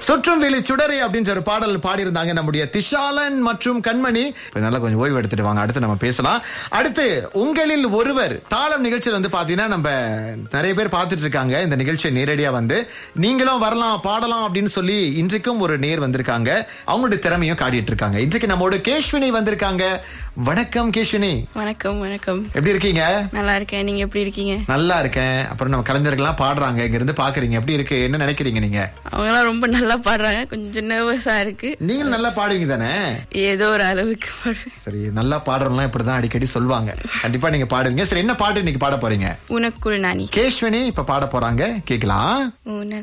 சுற்றும் வெளி சுடரை அப்படின்ற ஒரு பாடல் பாடியிருந்தாங்க நம்முடைய திஷாலன் மற்றும் கண்மணி இப்ப நல்லா கொஞ்சம் ஓய்வு எடுத்துட்டு வாங்க அடுத்து நம்ம பேசலாம் அடுத்து உங்களில் ஒருவர் தாளம் நிகழ்ச்சியில் வந்து பாத்தீங்கன்னா நம்ம நிறைய பேர் பார்த்துட்டு இருக்காங்க இந்த நிகழ்ச்சியை நேரடியா வந்து நீங்களும் வரலாம் பாடலாம் அப்படின்னு சொல்லி இன்றைக்கும் ஒரு நேர் வந்திருக்காங்க அவங்களுடைய திறமையும் காட்டிட்டு இருக்காங்க இன்றைக்கு நம்மோட கேஷ்வினி வந்திருக்காங்க வணக்கம் கேஷ்வினி வணக்கம் வணக்கம் எப்படி இருக்கீங்க நல்லா இருக்கேன் நீங்க எப்படி இருக்கீங்க நல்லா இருக்கேன் அப்புறம் நம்ம கலைஞர்கள்லாம் பாடுறாங்க இங்க இருந்து பாக்குறீங்க எப்படி இருக்கு என்ன நினைக்கிறீங்க நீங்க அவங்களாம் ரொம்ப நல்லா பாடுறாங்க கொஞ்சம் நர்வஸா இருக்கு நீங்களும் நல்லா பாடுவீங்க தானே ஏதோ ஒரு அளவுக்கு பாடுவேன் சரி நல்லா பாடுறவங்களாம் இப்படிதான் அடிக்கடி சொல்லுவாங்க கண்டிப்பா நீங்க பாடுவீங்க சரி என்ன பாட்டு இன்னைக்கு பாட போறீங்க உனக்குள் நானி கேஷ்வனி இப்ப பாட போறாங்க கேக்கலாம் உனக்கு